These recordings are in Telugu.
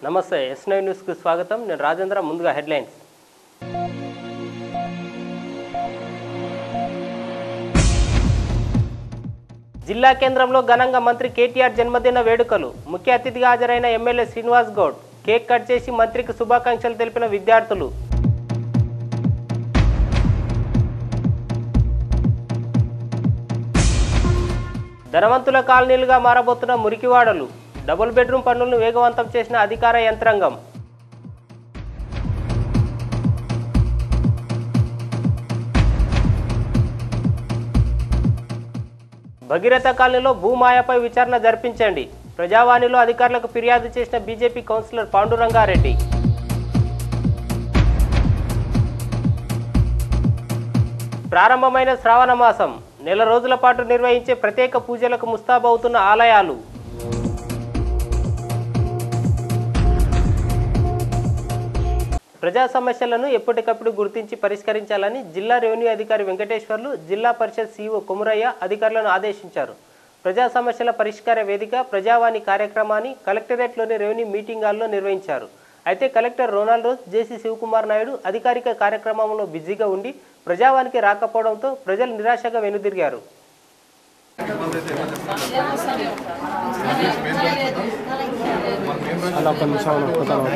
నమస్తే ఎస్ నైన్ న్యూస్కు స్వాగతం నేను రాజేంద్ర ముందుగా హెడ్లైన్స్ జిల్లా కేంద్రంలో ఘనంగా మంత్రి కేటీఆర్ జన్మదిన వేడుకలు ముఖ్య అతిథిగా హాజరైన MLA Srinivas Goud cake cut చేసి మంత్రికి శుభాకాంక్షలు తెలిపిన విద్యార్థులు ధనవంతుల కాలనీలుగా మారబోతున్న మురికివాడలు డబుల్ బెడ్రూమ్ పనులను వేగవంతం చేసిన అధికార యంత్రాంగం భగీరథ కాలనీలో భూమాయపై విచారణ జరిపించండి ప్రజావాణిలో అధికారులకు ఫిర్యాదు చేసిన బీజేపీ కౌన్సిలర్ పాండురంగారెడ్డి ప్రారంభమైన శ్రావణ మాసం నెల రోజుల పాటు నిర్వహించే ప్రత్యేక పూజలకు ముస్తాబవుతున్న ఆలయాలు ప్రజా సమస్యలను ఎప్పటికప్పుడు గుర్తించి పరిష్కరించాలని జిల్లా రెవెన్యూ అధికారి వెంకటేశ్వర్లు జిల్లా పరిషత్ సీఈఓ కుమరయ్య అధికారులను ఆదేశించారు ప్రజా సమస్యల పరిష్కార వేదిక ప్రజావాణి కార్యక్రమాన్ని కలెక్టరేట్లోని రెవెన్యూ మీటింగ్ హాల్లో నిర్వహించారు అయితే collector Ronald Rose JC Sivakumar Naidu అధికారిక కార్యక్రమంలో బిజీగా ఉండి ప్రజావానికి రాకపోవడంతో ప్రజలు నిరాశగా వెనుదిరిగారు అలా ఒక్క నిమిషం ఒక్కసారి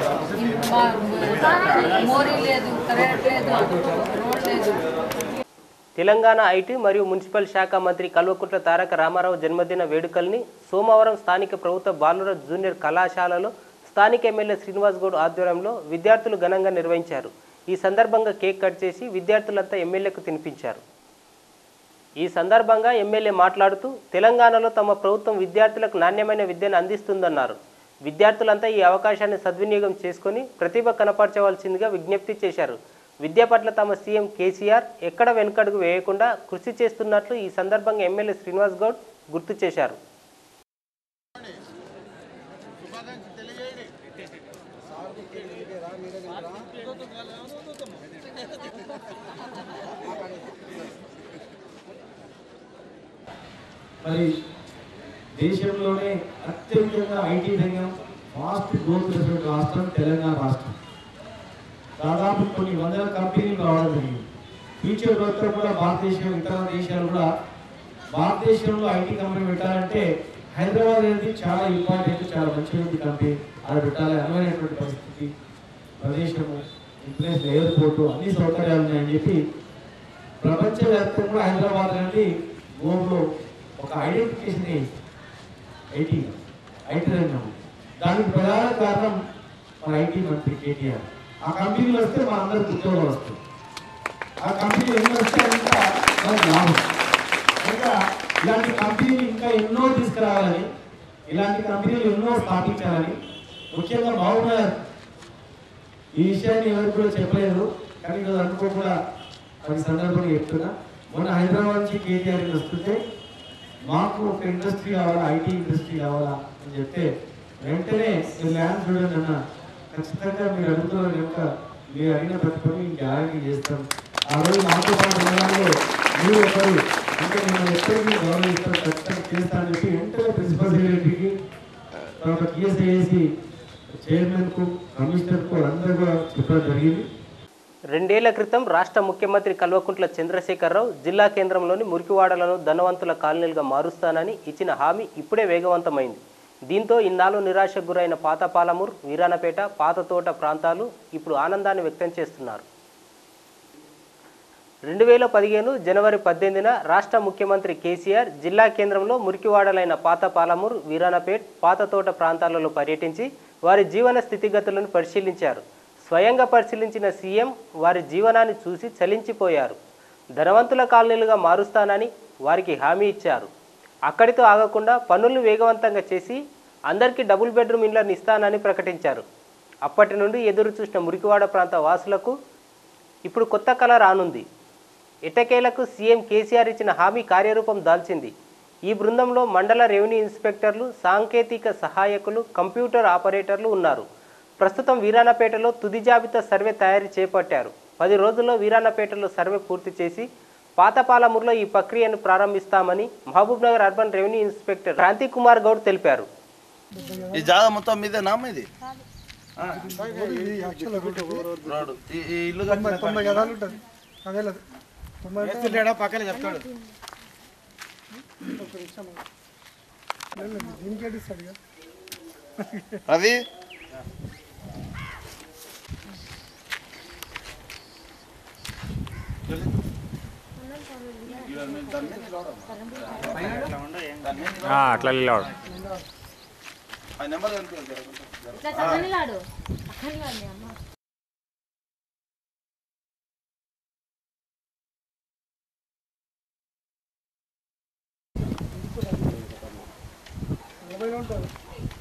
మోరీ లేదు కరెంట్ లేదు రోడ్ లేదు తెలంగాణ ఐటీ మరియు మున్సిపల్ శాఖ మంత్రి కల్వకుంట్ల తారక రామారావు జన్మదిన వేడుకల్ని సోమవారం స్థానిక ప్రభుత్వ బాలుర జూనియర్ కళాశాలలో స్థానిక ఎమ్మెల్యే శ్రీనివాస్ గౌడ్ ఆధ్వర్యంలో విద్యార్థులు ఘనంగా నిర్వహించారు ఈ సందర్భంగా కేక్ కట్ చేసి విద్యార్థులంతా ఎమ్మెల్యేకు తినిపించారు ఈ సందర్భంగా ఎమ్మెల్యే మాట్లాడుతూ తెలంగాణలో తమ ప్రభుత్వం విద్యార్థులకు నాణ్యమైన విద్యను అందిస్తుందన్నారు విద్యార్థులంతా ఈ అవకాశాన్ని సద్వినియోగం చేసుకొని ప్రతిభ కనపరచవలసిందిగా విజ్ఞప్తి చేశారు విద్య పట్ల తమ సీఎం కేసీఆర్ ఎక్కడ వెనుకడుగు వేయకుండా కృషి చేస్తున్నట్లు ఈ సందర్భంగా ఎమ్మెల్యే శ్రీనివాస్ గౌడ్ గుర్తు చేశారు మరి దేశంలోనే అత్యధికంగా ఐటీ రంగం ఫాస్ట్ గ్రోత్ చేసినటువంటి రాష్ట్రం తెలంగాణ రాష్ట్రం దాదాపు కొన్ని వందల కంపెనీలు రావడం జరిగింది ఫ్యూచర్ గ్రోత్ కూడా భారతదేశం ఇతర దేశాలు కూడా భారతదేశంలో ఐటీ కంపెనీ పెట్టాలంటే హైదరాబాద్ అనేది చాలా ఇంపార్టెంట్ చాలా మంచిగా కంపెనీ అక్కడ పెట్టాలి అనువైనటువంటి పరిస్థితి ప్రదేశము ఇంటర్నేషనల్ ఎయిర్పోర్టు అన్ని సౌకర్యాలు ఉన్నాయని చెప్పి ప్రపంచవ్యాప్తంగా హైదరాబాద్ అనేది గోల్లో ఒక ఐడెంటిఫికేషన్ ఐటీ ఐటీ రంగం దానికి ప్రధాన కారణం మన ఐటీ మంత్రి కేటీఆర్ ఆ కంపెనీలు వస్తే మన అందరికి ఉద్యోగాలు వస్తాయి ఆ కంపెనీలు ఎన్ని వస్తే ఇంకా మనకు లాభం ఇంకా ఇలాంటి కంపెనీలు ఇంకా ఎన్నో తీసుకురావాలని ఇలాంటి కంపెనీలు ఎన్నో స్థాపించాలని ముఖ్యంగా మహబూబ్నగర్ ఈ విషయాన్ని ఎవరికి కూడా చెప్పలేదు కానీ ఈరోజు అనుకోకుండా కొన్ని సందర్భంగా చెప్తున్నా మొన్న హైదరాబాద్ నుంచి కేటీఆర్ వస్తుంటే మాకు ఒక ఇండస్ట్రీ కావాలా ఐటీ ఇండస్ట్రీ కావాలా అని చెప్తే వెంటనే మీరు ల్యాండ్ చూడండి అన్న ఖచ్చితంగా మీరు అడుగుతున్న కనుక మీరు అడిగిన ప్రతి పని గ్యారంటీ చేస్తాం ఆ రోజు మాతో పాటు ఉండడంలో మీరు ఒకరు అంటే నేను ఎప్పటికీ గౌరవిస్తాను ఖచ్చితంగా చేస్తానని చెప్పి వెంటనే ప్రిన్సిపల్ సెక్రటరీకి తర్వాత టీఎస్ఐఏసి చైర్మన్కు కమిషనర్కు అందరూ కూడా చెప్పడం జరిగింది రెండేళ్ల క్రితం రాష్ట్ర ముఖ్యమంత్రి కల్వకుంట్ల చంద్రశేఖరరావు జిల్లా కేంద్రంలోని మురికివాడలను ధనవంతుల కాలనీలుగా మారుస్తానని ఇచ్చిన హామీ ఇప్పుడే వేగవంతమైంది దీంతో ఇన్నాళ్ళు నిరాశకు గురైన పాత పాలమూరు వీరానపేట పాత తోట ప్రాంతాలు ఇప్పుడు ఆనందాన్ని వ్యక్తం చేస్తున్నారు రెండు వేల పదిహేను జనవరి పద్దెనిమిదిన రాష్ట్ర ముఖ్యమంత్రి కేసీఆర్ జిల్లా కేంద్రంలో మురికివాడలైన పాత పాలమూరు వీరానపేట్ పాత తోట ప్రాంతాలలో పర్యటించి వారి జీవన స్థితిగతులను పరిశీలించారు స్వయంగా పరిశీలించిన సీఎం వారి జీవనాన్ని చూసి చలించిపోయారు ధనవంతుల కాలనీలుగా మారుస్తానని వారికి హామీ ఇచ్చారు అక్కడితో ఆగకుండా పనులు వేగవంతంగా చేసి అందరికీ డబుల్ బెడ్రూమ్ ఇళ్లను ఇస్తానని ప్రకటించారు అప్పటి నుండి ఎదురు చూసిన మురికివాడ ప్రాంత వాసులకు ఇప్పుడు కొత్త కళ రానుంది ఎట్టకేలకు సీఎం కేసీఆర్ ఇచ్చిన హామీ కార్యరూపం దాల్చింది ఈ బృందంలో మండల రెవెన్యూ ఇన్స్పెక్టర్లు సాంకేతిక సహాయకులు కంప్యూటర్ ఆపరేటర్లు ఉన్నారు ప్రస్తుతం వీరానపేటలో తుది జాబితా సర్వే తయారీ చేపట్టారు పది రోజుల్లో వీరానపేటలో సర్వే పూర్తి చేసి పాతపాలమూరులో ఈ ప్రక్రియను ప్రారంభిస్తామని Mahabubnagar urban revenue inspector Kranthi Kumar Goud తెలిపారు ఈ జాగా మొత్తం మీదేనా అమ్మ ఇది ఆ. రోడ్డు ఈ ఈ ఇల్లు కట్టిన తొంభై గదాలు ఉంటుంది అదే లేదు తొంభై అంటే పక్కనే చెప్తాడు లేదు, లేదు, దీనికి ఏడిస్తాడు ఇక. రవి అట్లా వెళ్ళాడు ఆ నెంబర్ కనిపించదు ఇట్లా చక్కనిలాడు చక్కనిలాడు అమ్మ నలభైలో ఉంటుంది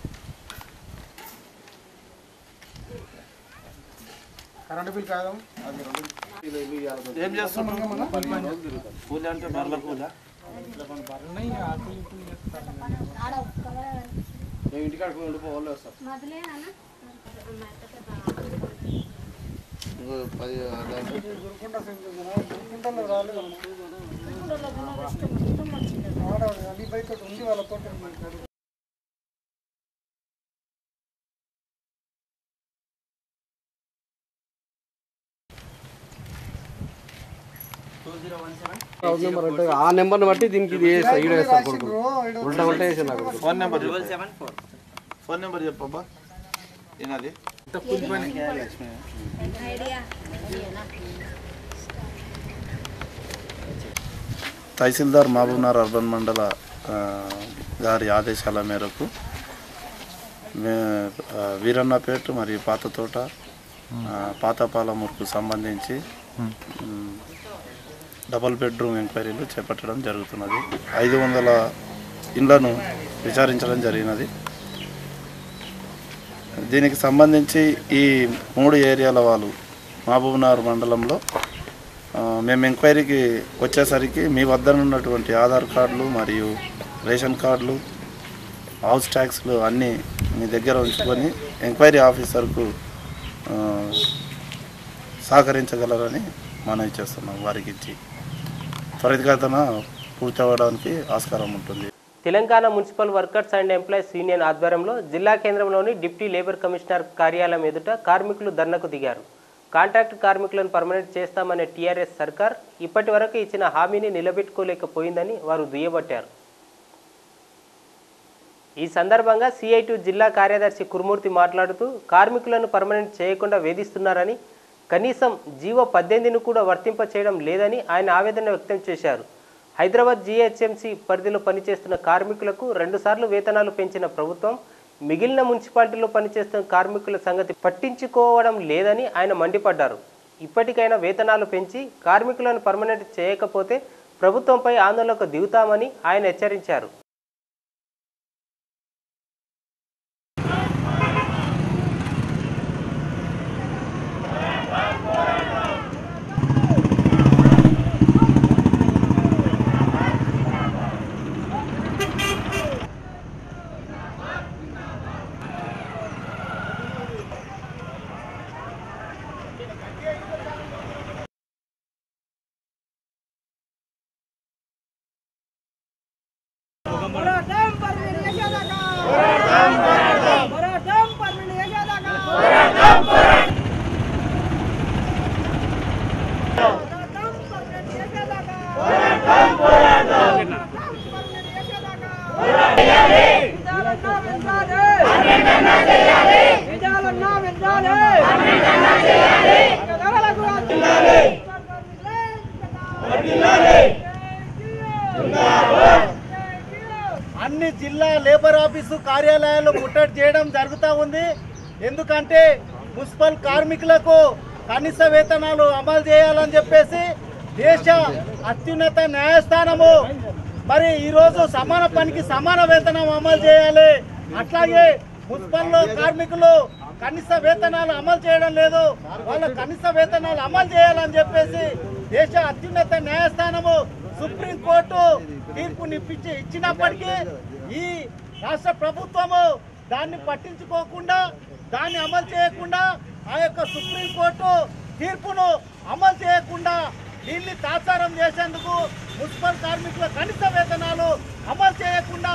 కరెంట్ బిల్ కాదు ఏం చేస్తున్నాం కూలి అంటే బర్ల కూల మొదలేనా ఇంకో పది దాంట్లో దొరుకుంటా దొరుకుంటాలో రాలేదు ఆడ అలీ బైక్ ఒకటి ఉంది వాళ్ళతో మాట్లాడు నెంబర్ అంటే ఆ నెంబర్ని బట్టి దీనికి ఇది వేస్తా ఈడ వేస్తా కొడుకు ఉల్టా ఉల్టా వేసి నాకు ఫోన్ నెంబర్ ఫోన్ నెంబర్ చెప్పబ్బా ఏనది ఐడియా తహసీల్దార్ మహబూబ్నగర్ అర్బన్ మండల ఆ, గారి ఆదేశాల మేరకు మే- ఆ, వీరన్నపేట మరియు పాత తోట ఆ, పాతపాలమూరుకు సంబంధించి మ్, డబుల్ బెడ్రూమ్ ఎంక్వైరీలు చేపట్టడం జరుగుతున్నది ఐదు వందల ఇండ్లను విచారించడం జరిగినది దీనికి సంబంధించి ఈ మూడు ఏరియాల వాళ్ళు మహబూబ్నగర్ మండలంలో ఆ, మేము ఎంక్వైరీకి వచ్చేసరికి మీ వద్ద ఉన్నటువంటి ఆధార్ కార్డులు మరియు రేషన్ కార్డులు హౌస్ ట్యాక్స్లు అన్నీ మీ దగ్గర ఉంచుకొని ఎంక్వైరీ ఆఫీసర్కు ఆ, సహకరించగలరని మనవి చేస్తున్నాం వారికి ఇచ్చి త్వరితగతన పూర్తి అవ్వడానికి ఆస్కారం ఉంటుంది Telangana municipal workers and employees union ఆధ్వర్యంలో జిల్లా కేంద్రంలోని డిప్యూటీ లేబర్ కమిషనర్ కార్యాలయం ఎదుట కార్మికులు ధర్నకు దిగారు కాంట్రాక్ట్ కార్మికులను పర్మనెంట్ చేస్తామనే టీఆర్ఎస్ సర్కార్ ఇప్పటి వరకు ఇచ్చిన హామీని నిలబెట్టుకోలేకపోయిందని వారు దుయ్యబట్టారు ఈ సందర్భంగా సిఐటి జిల్లా కార్యదర్శి కురుమూర్తి మాట్లాడుతూ కార్మికులను పర్మనెంట్ చేయకుండా వేధిస్తున్నారని కనీసం జీవో పద్దెనిమిదిని కూడా వర్తింప చేయడం లేదని ఆయన ఆవేదన వ్యక్తం చేశారు హైదరాబాద్ జీహెచ్ఎంసీ పరిధిలో పనిచేస్తున్న కార్మికులకు రెండుసార్లు వేతనాలు పెంచిన ప్రభుత్వం మిగిలిన మున్సిపాలిటీలో పనిచేస్తున్న కార్మికుల సంగతి పట్టించుకోవడం లేదని ఆయన మండిపడ్డారు ఇప్పటికైనా వేతనాలు పెంచి కార్మికులను పర్మనెంట్ చేయకపోతే ప్రభుత్వంపై ఆందోళనకు దిగుతామని ఆయన హెచ్చరించారు అన్ని జిల్లా లేబర్ ఆఫీసు కార్యాలయాలు ముట్టడి చేయడం జరుగుతూ ఉంది ఎందుకంటే మున్సిపల్ కార్మికులకు కనీస వేతనాలు అమలు చేయాలని చెప్పేసి దేశ అత్యున్నత న్యాయస్థానము మరి ఈరోజు సమాన పనికి సమాన వేతనం అమలు చేయాలి అట్లాగే మున్సిపల్లో కార్మికులు కనీస వేతనాలు అమలు చేయడం లేదు వాళ్ళ కనీస వేతనాలు అమలు చేయాలని చెప్పేసి దేశ అత్యున్నత న్యాయస్థానము సుప్రీంకోర్టు తీర్పునిప్పించి ఇచ్చినప్పటికీ ఈ రాష్ట్ర ప్రభుత్వము దాన్ని పట్టించుకోకుండా దాన్ని అమలు చేయకుండా ఆ యొక్క సుప్రీంకోర్టు తీర్పును అమలు చేయకుండా దీన్ని తాత్సారం చేసేందుకు మున్సిపల్ కార్మికుల కనీస వేతనాలు అమలు చేయకుండా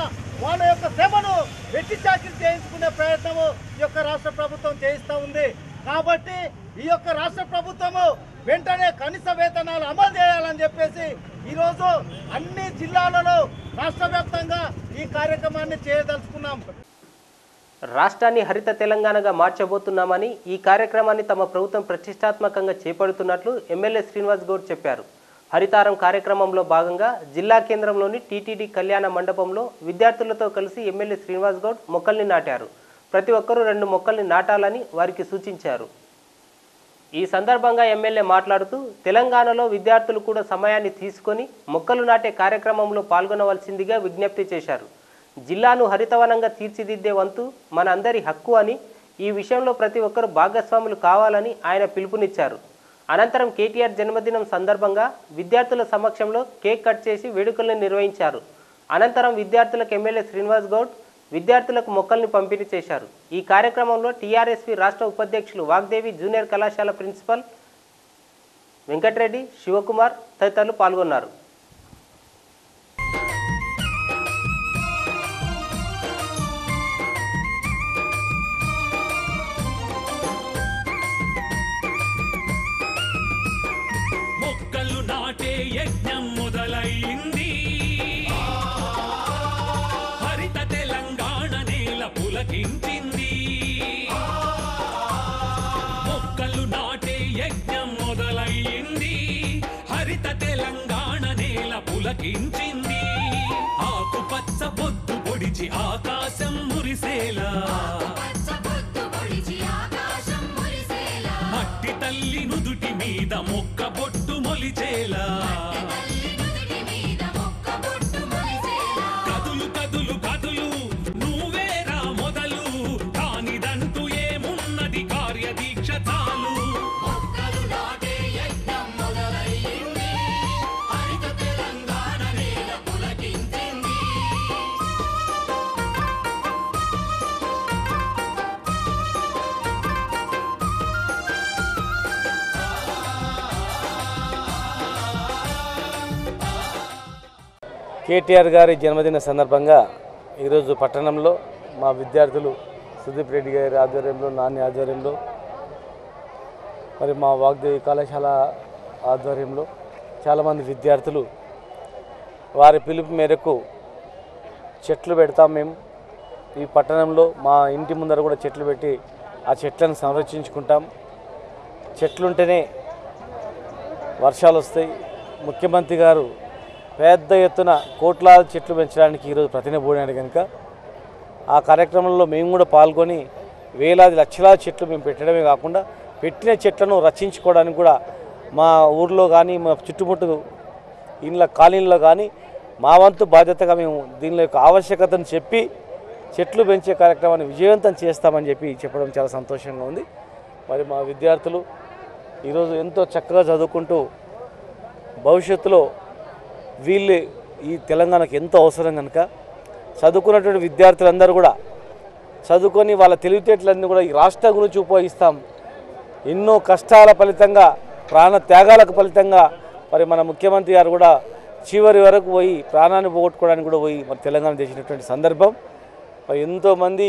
వాళ్ళ యొక్క శ్రమను వెట్టి చాకిరి చేయించుకునే ప్రయత్నము ఈ యొక్క రాష్ట్ర ప్రభుత్వం చేయిస్తూ ఉంది కాబట్టి ఈ యొక్క రాష్ట్ర ప్రభుత్వము వెంటనే కనీస వేతనాలు అమలు చేయాలని చెప్పేసి ఈరోజు అన్ని జిల్లాలలో రాష్ట్ర వ్యాప్తంగా ఈ కార్యక్రమాన్ని చేయదలుచుకున్నాం రాష్ట్రాన్ని హరిత తెలంగాణగా మార్చబోతున్నామని ఈ కార్యక్రమాన్ని తమ ప్రభుత్వం ప్రతిష్టాత్మకంగా చేపడుతున్నట్లు ఎమ్మెల్యే శ్రీనివాస్ గౌడ్ చెప్పారు హరితారం కార్యక్రమంలో భాగంగా జిల్లా కేంద్రంలోని టీటీడీ కళ్యాణ మండపంలో విద్యార్థులతో కలిసి ఎమ్మెల్యే శ్రీనివాస్ గౌడ్ మొక్కల్ని నాటారు ప్రతి ఒక్కరూ రెండు మొక్కల్ని నాటాలని వారికి సూచించారు ఈ సందర్భంగా ఎమ్మెల్యే మాట్లాడుతూ తెలంగాణలో విద్యార్థులు కూడా సమయాన్ని తీసుకొని మొక్కలు నాటే కార్యక్రమంలో పాల్గొనవలసిందిగా విజ్ఞప్తి చేశారు జిల్లాను హరితవనంగా తీర్చిదిద్దే వంతు మన అందరి హక్కు అని ఈ విషయంలో ప్రతి ఒక్కరూ భాగస్వాములు కావాలని ఆయన పిలుపునిచ్చారు అనంతరం కేటీఆర్ జన్మదినం సందర్భంగా విద్యార్థుల సమక్షంలో కేక్ కట్ చేసి వేడుకలను నిర్వహించారు అనంతరం విద్యార్థులకు ఎమ్మెల్యే శ్రీనివాస్ గౌడ్ విద్యార్థులకు మొక్కల్ని పంపిణీ చేశారు ఈ కార్యక్రమంలో టీఆర్ఎస్వి రాష్ట్ర ఉపాధ్యక్షులు వాగ్దేవి జూనియర్ కళాశాల ప్రిన్సిపల్ వెంకటరెడ్డి శివకుమార్ తదితరులు పాల్గొన్నారు మొక్కలు నాటే యజ్ఞం మొదలైంది హరిత తెలంగాణ నేల పులకించింది మొక్కలు నాటే యజ్ఞం మొదలైంది హరిత తెలంగాణ నేల పులకించింది ఆకుపచ్చ బొద్దు పొడిచి ఆకాశం మురిసేలా మట్టి తల్లి నుదుటి మీద మొక్క బొట్టు మొలిచేలా కదులు కదులు కదులు నువ్వేరా మొదలు కానిదంటూ ఏమున్నది కార్యదీక్ష చాలు కేటీఆర్ గారి జన్మదిన సందర్భంగా ఈరోజు పట్టణంలో మా విద్యార్థులు సుదీప్ రెడ్డి గారి ఆధ్వర్యంలో నాని ఆధ్వర్యంలో మరి మా వాగ్దేవి కళాశాల ఆధ్వర్యంలో చాలామంది విద్యార్థులు వారి పిలుపు మేరకు చెట్లు పెడతాం మేము ఈ పట్టణంలో మా ఇంటి ముందర కూడా చెట్లు పెట్టి ఆ చెట్లను సంరక్షించుకుంటాం చెట్లుంటేనే వర్షాలు వస్తాయి ముఖ్యమంత్రి గారు పెద్ద ఎత్తున కోట్లాది చెట్లు పెంచడానికి ఈరోజు ప్రతినబోయాడు కనుక ఆ కార్యక్రమంలో మేము కూడా పాల్గొని వేలాది లక్షలాది చెట్లు మేము పెట్టడమే కాకుండా పెట్టిన చెట్లను రక్షించుకోవడానికి కూడా మా ఊర్లో కానీ మా చుట్టుముట్టు ఇండ్ల కాలనీలో కానీ మా వంతు బాధ్యతగా మేము దీనిలో యొక్క ఆవశ్యకతను చెప్పి చెట్లు పెంచే కార్యక్రమాన్ని విజయవంతం చేస్తామని చెప్పి చెప్పడం చాలా సంతోషంగా ఉంది మరి మా విద్యార్థులు ఈరోజు ఎంతో చక్కగా చదువుకుంటూ భవిష్యత్తులో వీళ్ళు ఈ తెలంగాణకు ఎంతో అవసరం కనుక చదువుకున్నటువంటి విద్యార్థులందరూ కూడా చదువుకొని వాళ్ళ తెలివితేటలన్నీ కూడా ఈ రాష్ట్రం గురించి ఉపయోగిస్తాం ఎన్నో కష్టాల ఫలితంగా ప్రాణ త్యాగాలకు ఫలితంగా మరి మన ముఖ్యమంత్రి గారు కూడా చివరి వరకు పోయి ప్రాణాన్ని పోగొట్టుకోవడానికి కూడా పోయి మరి తెలంగాణ చేసినటువంటి సందర్భం మరి ఎంతోమంది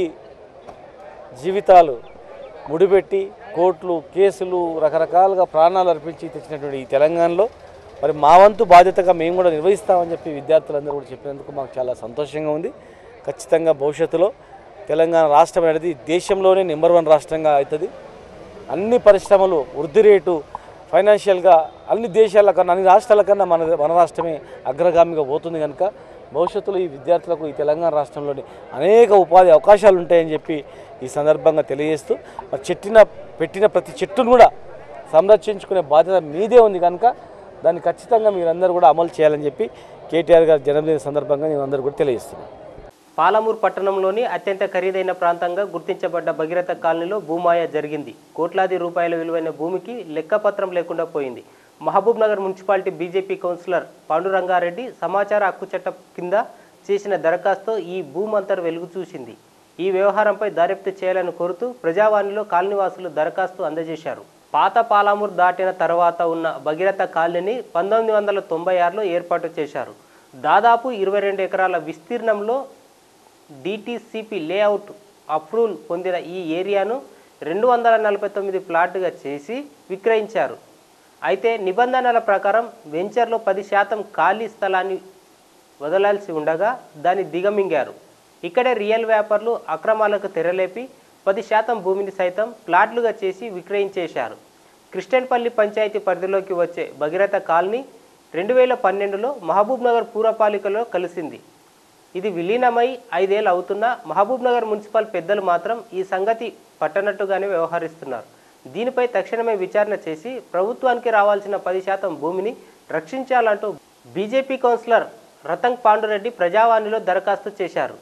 జీవితాలు ముడిపెట్టి కోర్టులు కేసులు రకరకాలుగా ప్రాణాలు అర్పించి తెచ్చినటువంటి ఈ తెలంగాణలో మరి మా వంతు బాధ్యతగా మేము కూడా నిర్వహిస్తామని చెప్పి విద్యార్థులందరూ కూడా చెప్పినందుకు మాకు చాలా సంతోషంగా ఉంది ఖచ్చితంగా భవిష్యత్తులో తెలంగాణ రాష్ట్రం అనేది దేశంలోనే నెంబర్ వన్ రాష్ట్రంగా అవుతుంది అన్ని పరిశ్రమలు వృద్ధి రేటు ఫైనాన్షియల్గా అన్ని దేశాల కన్నా అన్ని రాష్ట్రాల కన్నా మన మన రాష్ట్రమే అగ్రగామిగా పోతుంది కనుక భవిష్యత్తులో ఈ విద్యార్థులకు ఈ తెలంగాణ రాష్ట్రంలోని అనేక ఉపాధి అవకాశాలు ఉంటాయని చెప్పి ఈ సందర్భంగా తెలియజేస్తూ మరి చెట్టిన పెట్టిన ప్రతి చెట్టును కూడా సంరక్షించుకునే బాధ్యత మీదే ఉంది కనుక దాన్ని ఖచ్చితంగా మీరందరూ కూడా అమలు చేయాలని చెప్పి కేటీఆర్ గారి జన్మదిన సందర్భంగా నేను అందరూ కూడా తెలియజేస్తున్నాను పాలమూరు పట్టణంలోని అత్యంత ఖరీదైన ప్రాంతంగా గుర్తించబడ్డ భగీరథ కాలనీలో భూమాయ జరిగింది కోట్లాది రూపాయల విలువైన భూమికి లెక్కపత్రం లేకుండా పోయింది Mahabubnagar municipality BJP councillor Pandu Ranga Reddy సమాచార హక్కు చట్టం కింద చేసిన దరఖాస్తు ఈ భూమంతర్ వెలుగు చూసింది ఈ వ్యవహారంపై దర్యాప్తు చేయాలని కోరుతూ ప్రజావాణిలో కాలనీవాసులు దరఖాస్తు అందజేశారు పాత పాలామూరు దాటిన తర్వాత ఉన్న భగీరథ కాలనీని పంతొమ్మిది వందల తొంభై ఆరులో ఏర్పాటు చేశారు దాదాపు ఇరవై రెండు ఎకరాల విస్తీర్ణంలో డిటిసిపి లేఅవుట్ అప్రూవల్ పొందిన ఈ ఏరియాను రెండు వందల నలభై తొమ్మిది ప్లాట్గా చేసి విక్రయించారు అయితే నిబంధనల ప్రకారం వెంచర్లో పది శాతం ఖాళీ స్థలాన్ని వదలాల్సి ఉండగా దాన్ని దిగమింగారు ఇక్కడే రియల్ వ్యాపారులు అక్రమాలకు తెరలేపి పది శాతం భూమిని సైతం ప్లాట్లుగా చేసి విక్రయించేశారు క్రిస్టియన్పల్లి పంచాయతీ పరిధిలోకి వచ్చే భగీరథ కాలనీ రెండు వేల పన్నెండులో మహబూబ్ నగర్ పూరపాలికలో కలిసింది ఇది విలీనమై ఐదేళ్ళు అవుతున్నా మహబూబ్ నగర్ మున్సిపల్ పెద్దలు మాత్రం ఈ సంగతి పట్టనట్టుగానే వ్యవహరిస్తున్నారు దీనిపై తక్షణమే విచారణ చేసి ప్రభుత్వానికి రావాల్సిన పది శాతం భూమిని రక్షించాలంటూ బీజేపీ కౌన్సిలర్ రతంగ్ పాండురెడ్డి ప్రజావాణిలో దరఖాస్తు చేశారు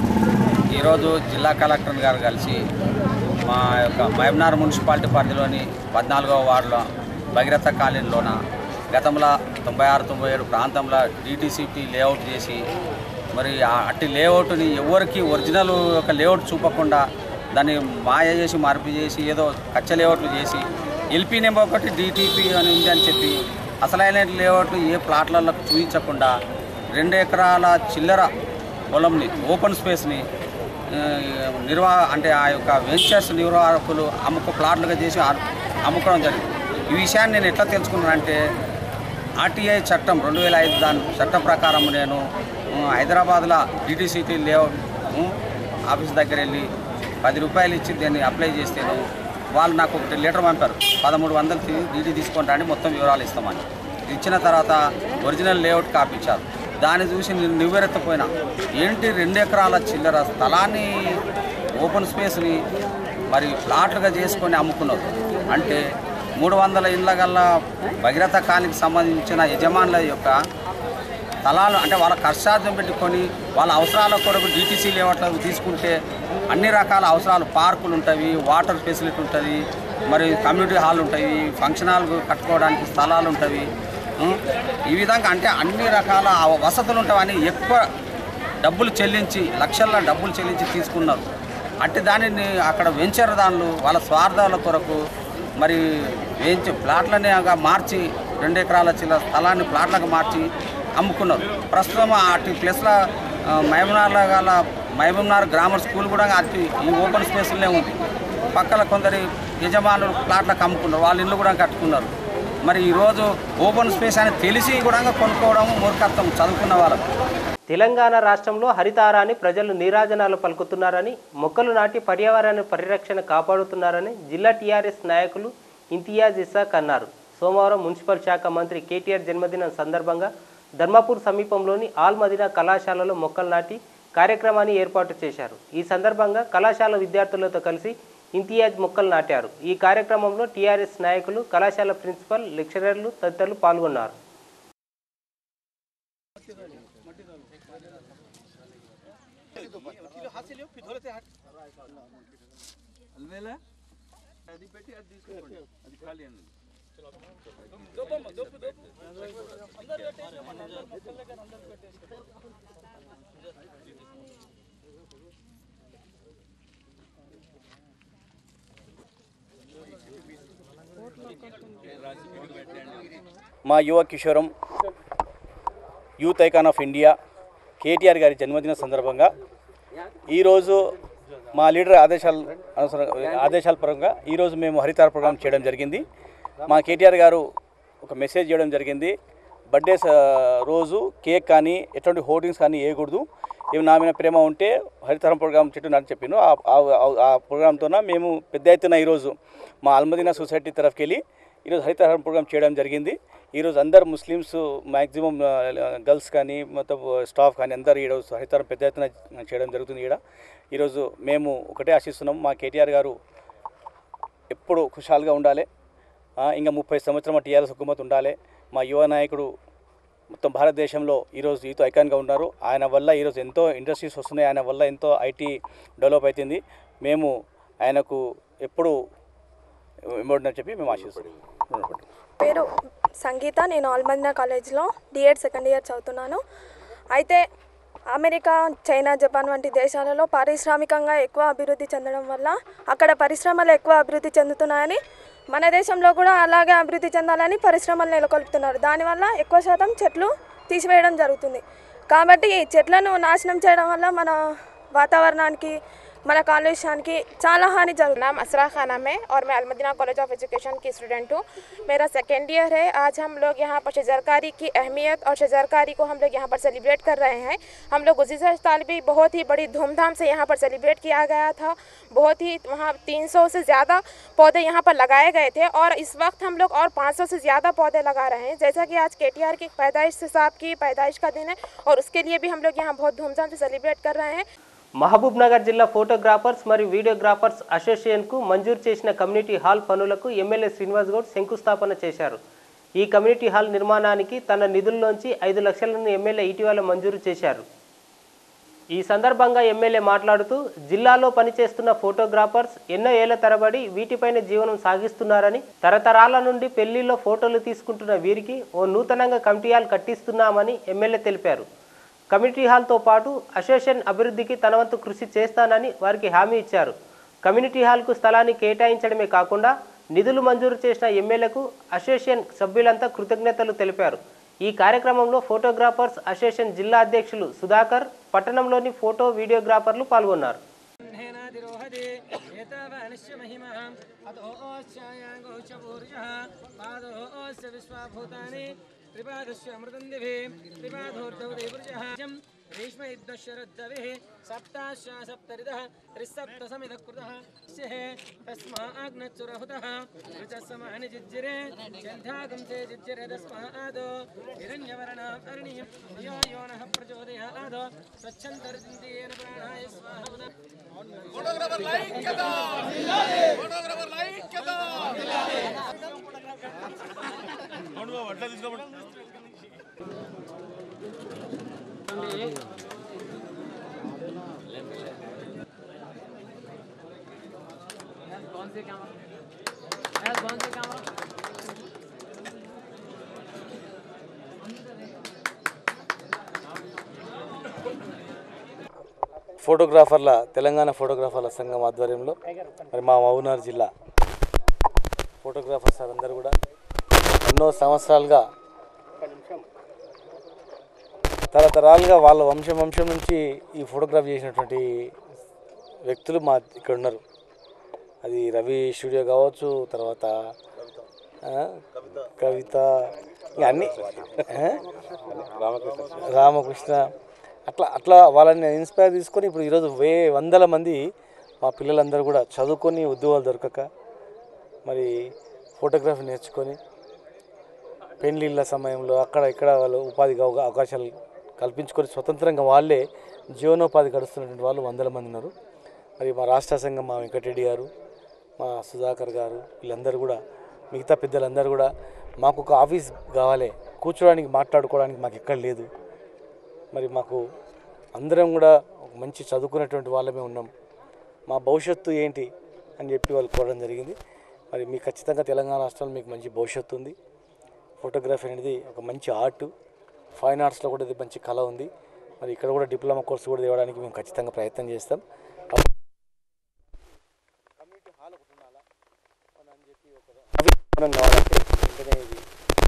ఈరోజు జిల్లా కలెక్టర్ గారు కలిసి మా యొక్క మహబూబ్నగర్ మున్సిపాలిటీ పరిధిలోని పద్నాలుగవ వార్డులో భగీరథ కాలనీలోన గతంలో తొంభై ఆరు తొంభై ఏడు ప్రాంతంలో డిటీసీపీ లేఅవుట్ చేసి మరి ఆ అట్టి లేఅవుట్ని ఎవరికి ఒరిజినల్ యొక్క లేఅవుట్ చూపకుండా దాన్ని మాయ చేసి మార్పు చేసి ఏదో కచ్చ లేఅవుట్లు చేసి ఎల్పీ నెంబర్ ఒకటి డిటిపి అని ఉంది అని చెప్పి అసలైన లేఅవుట్లు ఏ ప్లాట్లలో చూపించకుండా రెండు ఎకరాల చిల్లర పొలంని ఓపెన్ స్పేస్ని ఆ, నిర్వా అంటే ఆ యొక్క వెంచర్స్ నిర్వాహకులు అమ్ముకు ప్లాట్లుగా చేసి ఆ- అమ్ముకోవడం జరిగింది ఈ విషయాన్ని నేను ఎట్లా తెలుసుకున్నానంటే ఆర్టీఐ చట్టం రెండు వేల ఐదు దాని చట్టం ప్రకారం నేను ఆ, హైదరాబాద్లో డిటీసీటీ లేఅవుట్ ఉమ్, ఆఫీస్ దగ్గర వెళ్ళి పది రూపాయలు ఇచ్చి దాన్ని అప్లై చేస్తేను వాళ్ళు నాకు ఒకటి లెటర్ పంపారు పదమూడు వందలు తీ- డీడీ తీసుకుంటారని మొత్తం వివరాలు ఇస్తామని ఇచ్చిన తర్వాత ఒరిజినల్ లేఅవుట్ కాపీ ఇచ్చారు దాన్ని చూసి నేను నివ్వెరెత్తపోయినా ఏంటి రెండు ఎకరాల చిల్లర స్థలాన్ని ఓపెన్ స్పేస్ని మరి ప్లాట్లుగా చేసుకొని అమ్ముకున్నారు అంటే మూడు వందల ఇండ్ల గల్లా భగీరథ కాలనీకి సంబంధించిన యజమానుల యొక్క స్థలాలు అంటే వాళ్ళ కష్టార్థం పెట్టుకొని వాళ్ళ అవసరాల కొరకు డీటీసీ లేవట్లకు తీసుకుంటే అన్ని రకాల అవసరాలు పార్కులు ఉంటాయి వాటర్ ఫెసిలిటీ ఉంటుంది మరి కమ్యూనిటీ హాల్ ఉంటాయి ఫంక్షన్ హాల్ కట్టుకోవడానికి స్థలాలు ఉంటాయి ఉం? ఈ విధంగా అంటే అన్ని రకాల వసతులు ఉంటాయని ఎక్కువ డబ్బులు చెల్లించి లక్షల్లో డబ్బులు చెల్లించి తీసుకున్నారు అట్టి దానిని అక్కడ వెంచర్ దానిలు వాళ్ళ స్వార్థాల కొరకు మరి వేయించి ప్లాట్లని మార్చి రెండు ఎకరాల చిల్ల స్థలాన్ని ప్లాట్లకు మార్చి అమ్ముకున్నారు ప్రస్తుతం అటు ప్లేస్లో మహబూబ్నగర్లో గల మహబూబ్నగర్ గ్రామర్ స్కూల్ కూడా అటు ఈ ఓపెన్ స్పేస్లోనే ఉంది పక్కన కొందరి యజమానులు ప్లాట్లకు అమ్ముకున్నారు వాళ్ళ ఇల్లు కూడా కట్టుకున్నారు మరి ఈరోజు ఓపెన్ స్పేస్ అని తెలిసి కూడా కొనుక్కోవడం మూర్ఖత్వం చదువుకున్న వాళ్ళకు తెలంగాణ రాష్ట్రంలో హరితారాన్ని ప్రజలు నీరాజనాలు పలుకుతున్నారని మొక్కలు నాటి పర్యావరణ పరిరక్షణ కాపాడుతున్నారని జిల్లా టీఆర్ఎస్ నాయకులు ఇంతియాజ్ ఇసాక్ అన్నారు సోమవారం మున్సిపల్ శాఖ మంత్రి కేటీఆర్ జన్మదినం సందర్భంగా ధర్మాపూర్ సమీపంలోని ఆల్ మదీనా కళాశాలలో మొక్కలు నాటి కార్యక్రమాన్ని ఏర్పాటు చేశారు ఈ సందర్భంగా కళాశాల విద్యార్థులతో కలిసి ఇంతియాజ్ మొక్కలు నాటారు ఈ కార్యక్రమంలో టీఆర్ఎస్ నాయకులు కళాశాల ప్రిన్సిపల్ లెక్చరర్లు తదితరులు పాల్గొన్నారు మా యువ కిషోరం youth icon of India KTR గారి జన్మదిన సందర్భంగా ఈరోజు మా లీడర్ ఆదేశాల అనుసారం ఆదేశాల పరంగా ఈరోజు మేము హరితార ప్రోగ్రాం చేయడం జరిగింది మా కేటీఆర్ గారు ఒక మెసేజ్ చేయడం జరిగింది బర్త్డే రోజు కేక్ కానీ ఎటువంటి హోర్డింగ్స్ కానీ వేయకూడదు ఇవి నా మీద ప్రేమ ఉంటే హరితరం ప్రోగ్రామ్ చెట్టు నాకు చెప్పాను ఆ- ఆ- ఆ ప్రోగ్రామ్తోన మేము పెద్ద ఎత్తున ఈరోజు మా అల్మదీనా సొసైటీ తరఫుకి వెళ్ళి ఈరోజు హరితహారం ప్రోగ్రామ్ చేయడం జరిగింది ఈరోజు అందరు ముస్లిమ్స్ మ్యాక్సిమం గర్ల్స్ కానీ మొత్తం స్టాఫ్ కానీ అందరు ఈరోజు హరితహారం పెద్ద ఎత్తున చేయడం జరుగుతుంది ఈడ ఈరోజు మేము ఒకటే ఆశిస్తున్నాం మా కేటీఆర్ గారు ఎప్పుడు ఖుషాలుగా ఉండాలి ఆ, ఇంకా ముప్పై సంవత్సరం టీఆర్ఎస్ హుకుమత్ ఉండాలి మా యువ నాయకుడు మొత్తం భారతదేశంలో ఈరోజు ఈతో ఐకాన్గా ఉన్నారు ఆయన వల్ల ఈరోజు ఎంతో ఇండస్ట్రీస్ వస్తున్నాయి ఆయన వల్ల ఎంతో ఐటీ డెవలప్ అవుతుంది మేము ఆయనకు ఎప్పుడు ఇమ్మడినని చెప్పి మేము ఆశిస్తున్నాం పేరు సంగీత నేను ఆల్మందినా కాలేజ్లో డిఎడ్ సెకండ్ ఇయర్ చదువుతున్నాను అయితే అమెరికా చైనా జపాన్ వంటి దేశాలలో పారిశ్రామికంగా ఎక్కువ అభివృద్ధి చెందడం వల్ల అక్కడ పరిశ్రమలు ఎక్కువ అభివృద్ధి చెందుతున్నాయని మన దేశంలో కూడా అలాగే అభివృద్ధి చెందాలని పరిశ్రమలు నెలకొల్పుతున్నారు దానివల్ల ఎక్కువ శాతం చెట్లు తీసివేయడం జరుగుతుంది కాబట్టి ఈ చెట్లను నాశనం చేయడం వల్ల మన వాతావరణానికి మన కాలుష్యానికి చాలా హాని జరుగుతుంది नाम असरा खाना में और मैं अलमदीना कॉलेज ऑफ एजुकेशन की स्टूडेंट हूँ मेरा सेकेंड ईयर है आज हम लोग यहाँ पर शजरकारी की अहमियत और शजरकारी को हम लोग यहाँ पर सेलिब्रेट कर रहे हैं हम लोग गुजशतर साल भी बहुत ही बड़ी धूमधाम से यहाँ पर सेलिब्रेट किया गया था बहुत ही वहाँ 300 से ज़्यादा पौधे यहाँ पर लगाए गए थे और इस वक्त हम लोग और 500 से ज़्यादा पौधे लगा रहे हैं जैसा कि आज के की पैदाइश साहब की पैदाइश का दिन है और उसके लिए भी हम लोग यहाँ बहुत धूमधाम से सेलिब्रेट कर रहे हैं మహబూబ్ నగర్ జిల్లా ఫోటోగ్రాఫర్స్ మరియు వీడియోగ్రాఫర్స్ అసోసియేషన్కు మంజూరు చేసిన కమ్యూనిటీ హాల్ పనులకు ఎమ్మెల్యే శ్రీనివాస్ గౌడ్ శంకుస్థాపన చేశారు ఈ కమ్యూనిటీ హాల్ నిర్మాణానికి తన నిధుల్లోంచి ఐదు లక్షలను ఎమ్మెల్యే ఇటీవల మంజూరు చేశారు ఈ సందర్భంగా ఎమ్మెల్యే మాట్లాడుతూ జిల్లాలో పనిచేస్తున్న ఫోటోగ్రాఫర్స్ ఎన్నో ఏళ్ల తరబడి వీటిపైన జీవనం సాగిస్తున్నారని తరతరాల నుండి పెళ్లిల్లో ఫోటోలు తీసుకుంటున్న వీరికి ఓ నూతనంగా కమిటీ హాల్ కట్టిస్తున్నామని ఎమ్మెల్యే తెలిపారు కమ్యూనిటీ హాల్తో పాటు అసోసియేషన్ అభివృద్ధికి తన వంతు కృషి చేస్తానని వారికి హామీ ఇచ్చారు కమ్యూనిటీ హాల్కు స్థలాన్ని కేటాయించడమే కాకుండా నిధులు మంజూరు చేసిన ఎమ్మెల్యేకు అసోసియేషన్ సభ్యులంతా కృతజ్ఞతలు తెలిపారు ఈ కార్యక్రమంలో ఫోటోగ్రాఫర్స్ అసోసియేషన్ జిల్లా అధ్యక్షులు సుధాకర్ పట్టణంలోని ఫోటో వీడియోగ్రాఫర్లు పాల్గొన్నారు त्रिपादस्य अमृतं दिवे त्रिपादोर्धवदेवृजः रेष्म इद्दशरद्दविः सप्ताश्च सप्तरिदः त्रिसप्तसमिदः कृतः स्यः तस्माग्नच्चुरहुतः ऋचस्समानि जिज्जिरे चन्धागं ते जिज्जिरे तस्मादो हिरण्यवर्णम् अरणीयं यो यो नः प्रचोदयादो स्वच्छन्तर्जिन्तेन प्राणाय स्वाहा ఫోటోగ్రాఫర్ లైక్యతా ఫోటోగ్రాఫర్ లైక్యతా అట్లా తీసుకోమండి कौन से कैमरा कौन से कैमरा ఫోటోగ్రాఫర్ల తెలంగాణ ఫోటోగ్రాఫర్ల సంఘం ఆధ్వర్యంలో మరి మా మహబూబ్నగర్ జిల్లా ఫోటోగ్రాఫర్స్ అందరూ కూడా ఎన్నో సంవత్సరాలుగా తరతరాలుగా వాళ్ళ వంశం వంశం నుంచి ఈ ఫోటోగ్రఫీ చేసినటువంటి వ్యక్తులు మా ఇక్కడ ఉన్నారు అది రవి స్టూడియో కావచ్చు తర్వాత ఆ, కవిత ఇంకా అన్ని ఆ? రామకృష్ణ అట్లా అట్లా వాళ్ళని ఇన్స్పైర్ తీసుకొని ఇప్పుడు ఈరోజు వే వందల మంది మా పిల్లలందరూ కూడా చదువుకొని ఉద్యోగాలు దొరకక మరి ఫోటోగ్రఫీ నేర్చుకొని పెళ్ళిళ్ళ సమయంలో అక్కడ ఇక్కడ వాళ్ళు ఉపాధిగా అవగా- అవకాశాలు కల్పించుకొని స్వతంత్రంగా వాళ్ళే జీవనోపాధి గడుస్తున్నటువంటి వాళ్ళు వందల మంది ఉన్నారు మరి మా రాష్ట్ర సంఘం మా వెంకటరెడ్డి గారు మా సుధాకర్ గారు వీళ్ళందరూ కూడా మిగతా పెద్దలందరూ కూడా మాకు ఒక ఆఫీస్ కావాలి కూర్చోడానికి మాట్లాడుకోవడానికి మాకు ఎక్కడ లేదు మరి మాకు అందరం కూడా ఒక మంచి చదువుకున్నటువంటి వాళ్ళమే ఉన్నాం మా భవిష్యత్తు ఏంటి అని చెప్పి వాళ్ళు కోరడం జరిగింది మరి మీకు ఖచ్చితంగా తెలంగాణ రాష్ట్రంలో మీకు మంచి భవిష్యత్తు ఉంది ఫోటోగ్రఫీ అనేది ఒక మంచి ఆర్ట్ ఫైన్ ఆర్ట్స్లో కూడా ఇది మంచి కళ ఉంది మరి ఇక్కడ కూడా డిప్లొమా కోర్సు కూడా తేవడానికి మేము ఖచ్చితంగా ప్రయత్నం చేస్తాం భవనం కావాలంటే వెంటనే ఇది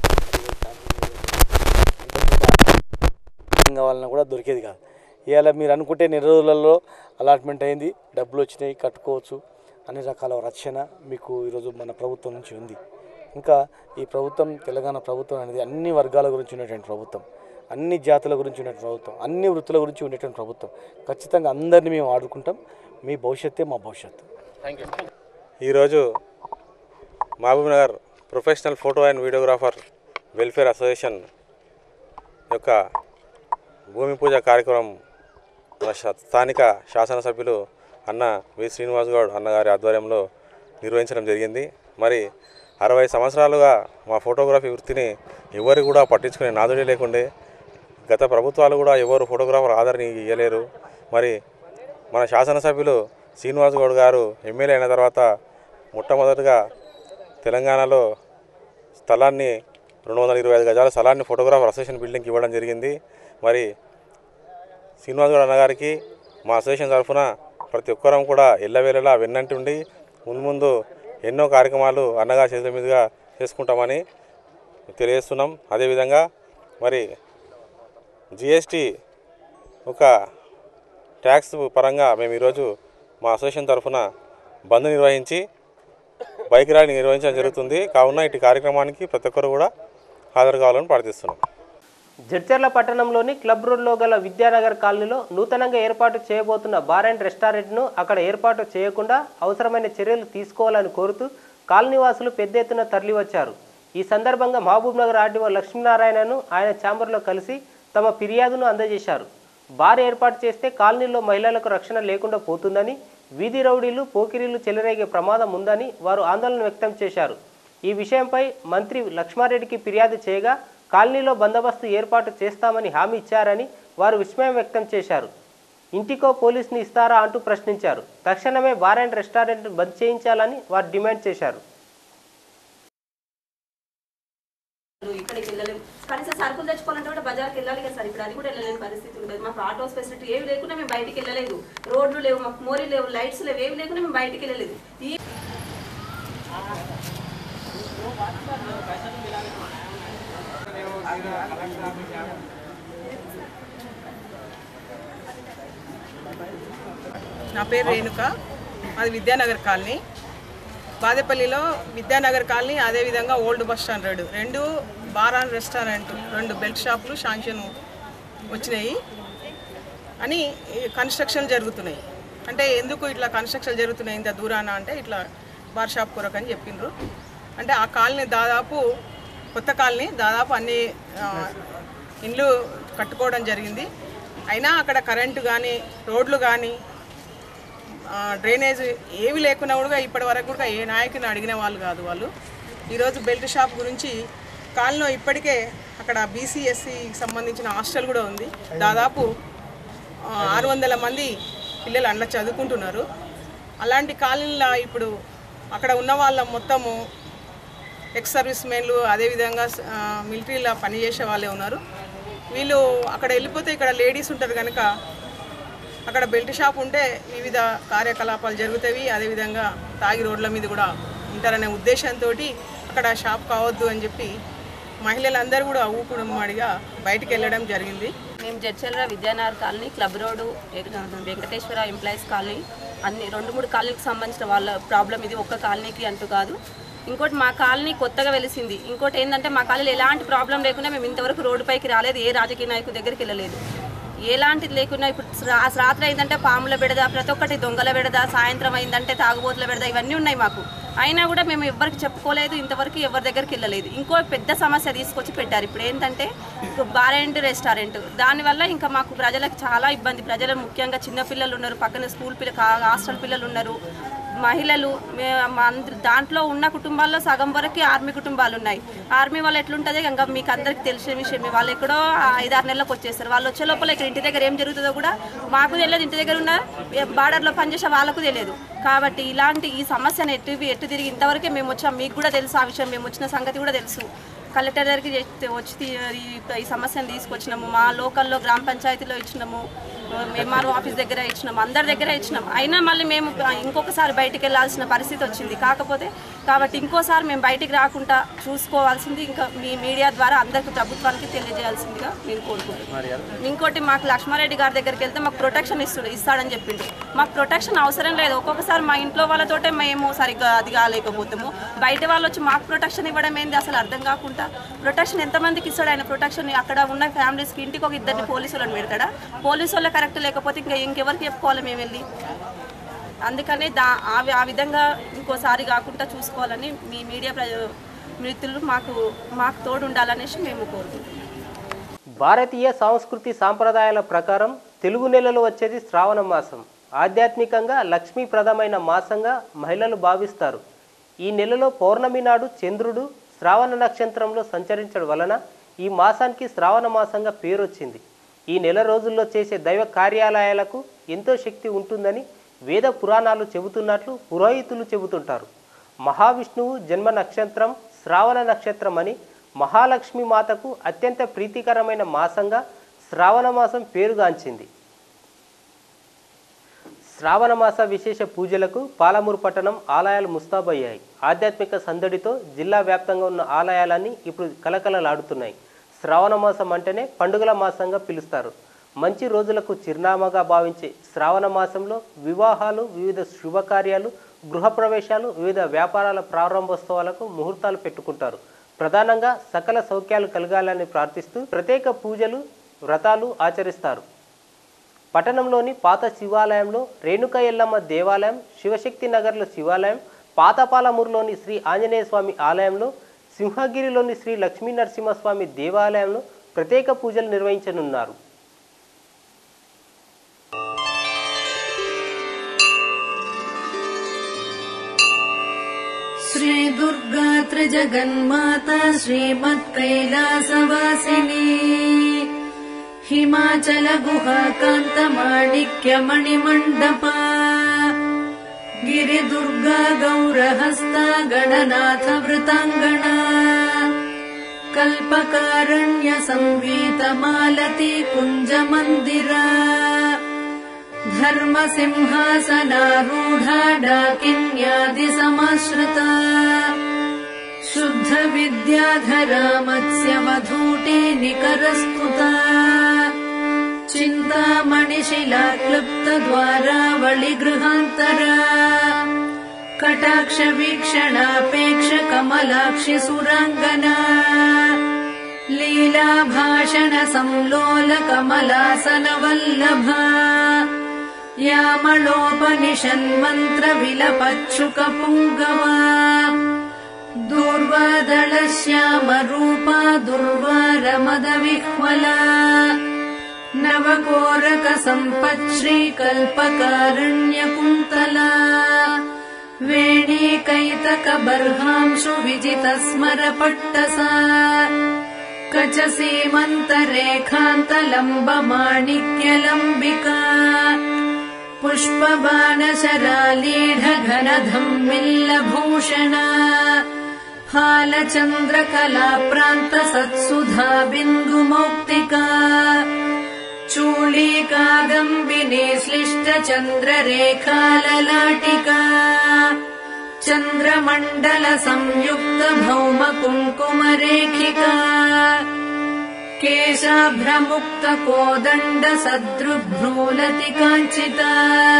ఏం కావాలన్నా కూడా దొరికేది కాదు ఇవాళ మీరు అనుకుంటే నెల రోజులలో అలాట్మెంట్ అయింది డబ్బులు వచ్చినాయి కట్టుకోవచ్చు అన్ని రకాల రక్షణ మీకు ఈరోజు మన ప్రభుత్వం నుంచి ఉంది ఇంకా ఈ ప్రభుత్వం తెలంగాణ ప్రభుత్వం అనేది అన్ని వర్గాల గురించి ఉన్నటువంటి ప్రభుత్వం అన్ని జాతుల గురించి ఉన్నటువంటి ప్రభుత్వం అన్ని వృత్తుల గురించి ఉండేటువంటి ప్రభుత్వం ఖచ్చితంగా అందరినీ మేము ఆడుకుంటాం మీ భవిష్యత్తే మా భవిష్యత్తు థ్యాంక్ యూ ఈరోజు Mahabubnagar professional photo and videographer welfare association యొక్క భూమి పూజ కార్యక్రమం మన శా- స్థానిక శాసనసభ్యులు అన్న వి శ్రీనివాస్ గౌడ్ అన్నగారి ఆధ్వర్యంలో నిర్వహించడం జరిగింది మరి అరవై సంవత్సరాలుగా మా ఫోటోగ్రఫీ వృత్తిని ఎవరు కూడా పట్టించుకునే నాదుడే లేకుండే గత ప్రభుత్వాలు కూడా ఎవరు ఫోటోగ్రాఫర్ ఆదరణ ఇవ్వలేరు మరి మన శాసనసభ్యులు శ్రీనివాస్ గౌడ్ గారు ఎమ్మెల్యే అయిన తర్వాత మొట్టమొదటిగా తెలంగాణలో స్థలాన్ని రెండు వందల ఇరవై ఐదు గజాల స్థలాన్ని ఫోటోగ్రాఫర్ అసోసియేషన్ బిల్డింగ్కి ఇవ్వడం జరిగింది మరి శ్రీనివాస్ గౌడ్ అన్నగారికి మా అసోసియేషన్ తరఫున ప్రతి ఒక్కరం కూడా ఎల్లవేళలా వెన్నంటుండి ముందు ముందు ఎన్నో కార్యక్రమాలు అన్నగారి చేతుల మీదుగా చేసుకుంటామని తెలియజేస్తున్నాం అదేవిధంగా మరి జిఎస్టీ ఒక ట్యాక్స్ పరంగా మేము ఈరోజు మా అసోసియేషన్ తరఫున బంద్ నిర్వహించి బైక్ ర్యాలీ నిర్వహించడం జరుగుతుంది కావున ఇటు కార్యక్రమానికి ప్రతి ఒక్కరు కూడా హాజరు కావాలని ప్రార్థిస్తున్నాం జడ్చర్ల పట్టణంలోని క్లబ్ రోడ్లో గల విద్యానగర్ కాలనీలో నూతనంగా ఏర్పాటు చేయబోతున్న బార్ అండ్ రెస్టారెంట్ను అక్కడ ఏర్పాటు చేయకుండా అవసరమైన చర్యలు తీసుకోవాలని కోరుతూ కాలనీవాసులు పెద్ద ఎత్తున తరలివచ్చారు ఈ సందర్భంగా మహబూబ్ నగర్ ఆర్డీఓ లక్ష్మీనారాయణను ఆయన ఛాంబర్లో కలిసి తమ ఫిర్యాదును అందజేశారు బార్ ఏర్పాటు చేస్తే కాలనీలో మహిళలకు రక్షణ లేకుండా పోతుందని వీధి రౌడీలు పోకిరీలు చెలరేగే ప్రమాదం ఉందని వారు ఆందోళన వ్యక్తం చేశారు ఈ విషయంపై మంత్రి లక్ష్మారెడ్డికి ఫిర్యాదు చేయగా కాలనీలో బందోబస్తు ఏర్పాటు చేస్తామని హామీ ఇచ్చారని వారు విస్మయం వ్యక్తం చేశారు ఇంటికో పోలీసుని ఇస్తారా అంటూ ప్రశ్నించారు తక్షణమే బార్ అండ్ రెస్టారెంట్ బంద్ చేయించాలని వారు డిమాండ్ చేశారు ఇక్కడికి వెళ్ళలేము కనీసం సరుకులు తెచ్చుకోవాలంటే కూడా బజార్కి వెళ్ళాలి కదా సార్ ఇప్పుడు అది కూడా వెళ్ళలేని పరిస్థితి ఉంటుంది మాకు ఆటోస్ ఫెసిలిటీ ఏవి లేకుండా మేము బయటికి వెళ్ళలేదు రోడ్లు లేవు మాకు మోరీ లేవు లైట్స్ లేవు ఏవి లేకుండా మేము బయటికి వెళ్ళలేదు ఈ నా పేరు రేణుక అది విద్యానగర్ కాలనీ బాదేపల్లిలో విద్యానగర్ కాలనీ అదేవిధంగా ఓల్డ్ బస్ స్టాండ్ రోడ్ రెండు బార్ అండ్ రెస్టారెంట్ రెండు బెల్ట్ షాపులు శాంక్షన్ వచ్చినాయి అని ఈ కన్స్ట్రక్షన్ జరుగుతున్నాయి అంటే ఎందుకు ఇట్లా కన్స్ట్రక్షన్ జరుగుతున్నాయి ఇంత దూరాన అంటే ఇట్లా బార్ షాప్ కొరకు అని చెప్పిండ్రు అంటే ఆ కాలనీ దాదాపు కొత్త కాలనీ దాదాపు అన్ని ఆ, ఇండ్లు కట్టుకోవడం జరిగింది అయినా అక్కడ కరెంటు కానీ రోడ్లు కానీ ఆ, డ్రైనేజ్ ఏవి లేకున్నా కూడా ఇప్పటి వరకు కూడా ఏ నాయకుని అడిగిన వాళ్ళు కాదు వాళ్ళు ఈరోజు బెల్ట్ షాప్ గురించి కాలనీలో ఇప్పటికే అక్కడ బీసీ ఎస్సీకి సంబంధించిన హాస్టల్ కూడా ఉంది దాదాపు ఆ, ఆరు వందల మంది పిల్లలు అందులో చదువుకుంటున్నారు అలాంటి కాలనీలో ఇప్పుడు అక్కడ ఉన్న వాళ్ళ మొత్తము ఎక్స్ సర్వీస్ మెన్లు అదేవిధంగా ఆ, మిలిటరీలో పనిచేసే వాళ్ళే ఉన్నారు వీళ్ళు అక్కడ వెళ్ళిపోతే ఇక్కడ లేడీస్ ఉంటారు కనుక అక్కడ బెల్ట్ షాప్ ఉంటే వివిధ కార్యకలాపాలు జరుగుతాయి అదేవిధంగా తాగి రోడ్ల మీద కూడా ఉంటారనే ఉద్దేశంతో అక్కడ షాప్ కావద్దు అని చెప్పి మహిళలందరూ కూడా ఊకుడుమ్మడిగా బయటికి వెళ్ళడం జరిగింది మేము Jadcherla Vidyanagar colony club road Venkateswara employees colony అన్ని రెండు మూడు కాలనీకి సంబంధించిన వాళ్ళ ప్రాబ్లం ఇది ఒక్క కాలనీకి అంటూ కాదు ఇంకోటి మా కాలనీ కొత్తగా వెలిసింది ఇంకోటి ఏంటంటే మా కాలనీలో ఎలాంటి ప్రాబ్లం లేకుండా మేము ఇంతవరకు రోడ్డుపైకి రాలేదు ఏ రాజకీయ నాయకుడి దగ్గరికి వెళ్ళలేదు ఎలాంటిది లేకుండా ఇప్పుడు రా- రాత్రి అయిందంటే పాముల బెడద ప్రతి ఒక్కటి దొంగల బెడద సాయంత్రం అయిందంటే తాగుబోతుల బెడద ఇవన్నీ ఉన్నాయి మాకు అయినా కూడా మేము ఎవరికి చెప్పుకోలేదు ఇంతవరకు ఎవరి దగ్గరికి వెళ్ళలేదు ఇంకో పెద్ద సమస్య తీసుకొచ్చి పెట్టారు ఇప్పుడు ఏంటంటే బార్ అండ్ రెస్టారెంట్ దానివల్ల ఇంకా మాకు ప్రజలకు చాలా ఇబ్బంది ప్రజలు ముఖ్యంగా చిన్నపిల్లలు ఉన్నారు పక్కన స్కూల్ పిల్ల హాస్టల్ పిల్లలు ఉన్నారు మహిళలు మే- మా అందరి దాంట్లో ఉన్న కుటుంబాల్లో సగం వరకు ఆర్మీ కుటుంబాలు ఉన్నాయి ఆర్మీ వాళ్ళు ఎట్లుంటుంది ఇంకా మీకు అందరికి తెలిసిన విషయమే వాళ్ళు ఎక్కడో ఐదారు నెలలకు వచ్చేస్తారు వాళ్ళు వచ్చే లోపల ఇక్కడ ఇంటి దగ్గర ఏం జరుగుతుందో కూడా మాకు తెలియదు ఇంటి దగ్గర ఉన్న బార్డర్లో పనిచేసే వాళ్ళకు తెలియదు కాబట్టి ఇలాంటి ఈ సమస్యను ఎటు ఎటు తిరిగి ఇంతవరకే మేము వచ్చాం మీకు కూడా తెలుసు ఆ విషయం మేము వచ్చిన సంగతి కూడా తెలుసు కలెక్టర్ దగ్గరికి చెప్తే- వచ్చి తీ- ఈ- ఈ సమస్యను తీసుకొచ్చినాము మా లోకల్లో గ్రామ పంచాయతీలో ఇచ్చినాము ఎంఆర్ఓ ఆఫీస్ దగ్గర ఇచ్చినాము అందరి దగ్గర ఇచ్చినాం అయినా మళ్ళీ మేము ఇంకొకసారి బయటికి వెళ్ళాల్సిన పరిస్థితి వచ్చింది కాకపోతే కాబట్టి ఇంకోసారి మేము బయటికి రాకుండా చూసుకోవాల్సింది ఇంకా మీ మీడియా ద్వారా అందరికి ప్రభుత్వానికి తెలియజేయాల్సిందిగా నేను కోరుకుంటున్నాను ఇంకోటి మాకు లక్ష్మారెడ్డి గారి దగ్గరికి వెళ్తే మాకు ప్రొటెక్షన్ ఇస్తాడు ఇస్తాడని చెప్పిండు మాకు ప్రొటెక్షన్ అవసరం లేదు ఒక్కొక్కసారి మా ఇంట్లో వాళ్ళతోటే మేము సరిగ్గా అది కాలేకపోతాము బయట వాళ్ళు వచ్చి మాకు ప్రొటెక్షన్ ఇవ్వడం ఏంది అసలు అర్థం కాకుండా ప్రొటెక్షన్ ఎంతమందికి ఇస్తాడు ఆయన ప్రొటెక్షన్ అక్కడ ఉన్న ఫ్యామిలీస్కి ఇంటికి ఒక ఇద్దరిని పోలీసు వాళ్ళని పెడతాడా పోలీసు వాళ్ళే కరెక్ట్ లేకపోతే ఇంకా ఇంకెవరికి చెప్పుకోవాలి మేము వెళ్ళి అందుకనే దా ఆ వి- ఆ విధంగా ఇంకోసారి కాకుండా చూసుకోవాలని మీ మీడియా ప్ర మిత్రులు మాకు మాకు తోడు ఉండాలనేసి మేము కోరుకుంటున్నాం భారతీయ సంస్కృతి సాంప్రదాయాల ప్రకారం తెలుగు నెలలో వచ్చేది శ్రావణ మాసం ఆధ్యాత్మికంగా లక్ష్మీప్రదమైన మాసంగా మహిళలు భావిస్తారు ఈ నెలలో పౌర్ణమి నాడు చంద్రుడు శ్రావణ నక్షత్రంలో సంచరించడం వలన ఈ మాసానికి శ్రావణ మాసంగా పేరు వచ్చింది ఈ నెల రోజుల్లో చేసే దైవ కార్యాలయాలకు ఎంతో శక్తి ఉంటుందని వేద పురాణాలు చెబుతున్నట్లు పురోహితులు చెబుతుంటారు మహావిష్ణువు జన్మ నక్షత్రం శ్రావణ నక్షత్రం అని మహాలక్ష్మి మాతకు అత్యంత ప్రీతికరమైన మాసంగా శ్రావణ మాసం పేరుగాంచింది శ్రావణ మాస విశేష పూజలకు పాలమూరు పట్టణం ఆలయాలు ముస్తాబయ్యాయి ఆధ్యాత్మిక సందడితో జిల్లా వ్యాప్తంగా ఉన్న ఆలయాలన్నీ ఇప్పుడు కలకలలాడుతున్నాయి శ్రావణ మాసం అంటేనే పండుగల మాసంగా పిలుస్తారు మంచి రోజులకు చిరునామాగా భావించే శ్రావణ మాసంలో వివాహాలు వివిధ శుభకార్యాలు గృహప్రవేశాలు వివిధ వ్యాపారాల ప్రారంభోత్సవాలకు ముహూర్తాలు పెట్టుకుంటారు ప్రధానంగా సకల సౌఖ్యాలు కలగాలని ప్రార్థిస్తూ ప్రత్యేక పూజలు వ్రతాలు ఆచరిస్తారు పట్టణంలోని పాత శివాలయంలో రేణుక ఎల్లమ్మ దేవాలయం శివశక్తి నగర్లో శివాలయం పాతపాలమూరులోని శ్రీ ఆంజనేయ స్వామి ఆలయంలో సింహగిరిలోని శ్రీ లక్ష్మీ నరసింహస్వామి దేవాలయంలో ప్రత్యేక పూజలు నిర్వహించనున్నారు श्रीदुर्गा त्रिजगन्माता श्रीमत्कैलासवासिनी हिमाचलगुहाकान्तमाणिक्यमणिमण्डपा गिरिदुर्गा गौरहस्ता गणनाथवृताङ्गणा कल्पकारण्यसंवीतमालती कुञ्जमन्दिरा धर्मसिंहासनारूढा डाकिन्यादिसमाश्रिता शुद्धविद्याधरा मत्स्यवधूटे निकरस्तुता चिन्तामणिशिला क्लुप्तद्वारावळिगृहान्तरा कटाक्षवीक्षणापेक्षकमलाक्षि सुराङ्गना लीलाभाषणसंलोलकमलासनवल्लभा यामलोपनिषन्मन्त्रविलपच्छुकपुङ्गवा दूर्वादलश्यामरूपा दुर्वारमदविह्वला नवकोरकसम्पच्छ्रीकल्पकारण्यकुन्तला वेणीकैतकबर्हांशु विजितस्मरपट्टसा कचसीमन्तरेखान्तलम्बमाणिक्यलम्बिका पुष्पबाणशरालीढघनधम्मिल्लभूषणा हालचन्द्रकलाप्रान्तसत्सुधा बिन्दुमौक्तिका चूलीकादम्बिनी श्लिष्टचन्द्ररेखाललाटिका चन्द्रमण्डलसंयुक्तभौमकुङ्कुमरेखिका केशाभ्रमुक्तकोदण्डसदृभ्रूलतिकाञ्चिता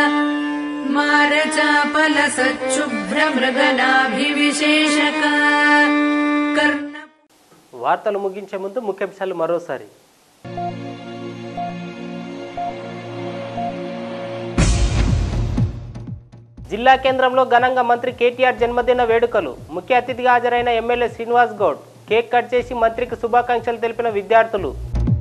मारचापलसच्छुभ्रमृगनाभिविशेषका कर्ण వార్తలు ముగించే ముందు ముఖ్యాంశాలు మరోసారి జిల్లా కేంద్రంలో ఘనంగా మంత్రి కేటీఆర్ జన్మదిన వేడుకలు ముఖ్య అతిథిగా హాజరైన MLA Srinivas Goud cake cut చేసి మంత్రికి శుభాకాంక్షలు తెలిపిన విద్యార్థులు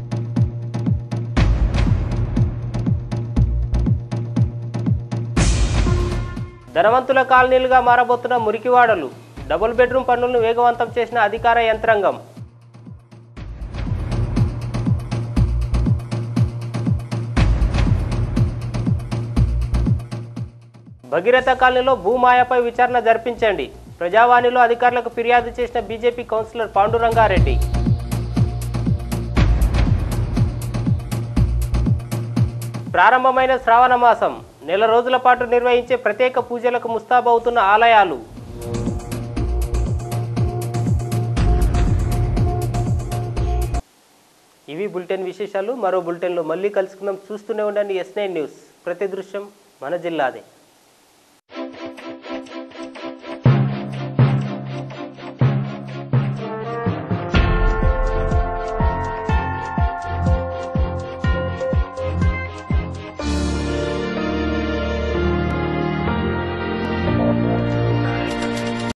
ధనవంతుల కాలనీలుగా మారబోతున్న మురికివాడలు డబుల్ బెడ్రూమ్ పనులను వేగవంతం చేసిన అధికార యంత్రాంగం భగీరథ కాలనీలో భూమాయపై విచారణ జరిపించండి ప్రజావాణిలో అధికారులకు ఫిర్యాదు చేసిన బీజేపీ కౌన్సిలర్ పాండురంగారెడ్డి ప్రారంభమైన శ్రావణ మాసం నెల రోజుల పాటు నిర్వహించే ప్రత్యేక పూజలకు ముస్తాబవుతున్న ఆలయాలు ఇవి బులెటిన్ విశేషాలు మరో బులెటిన్లో మళ్ళీ కలుసుకుందాం చూస్తూనే ఉండండి ఎస్ నైన్ న్యూస్ ప్రతి దృశ్యం మన జిల్లాదే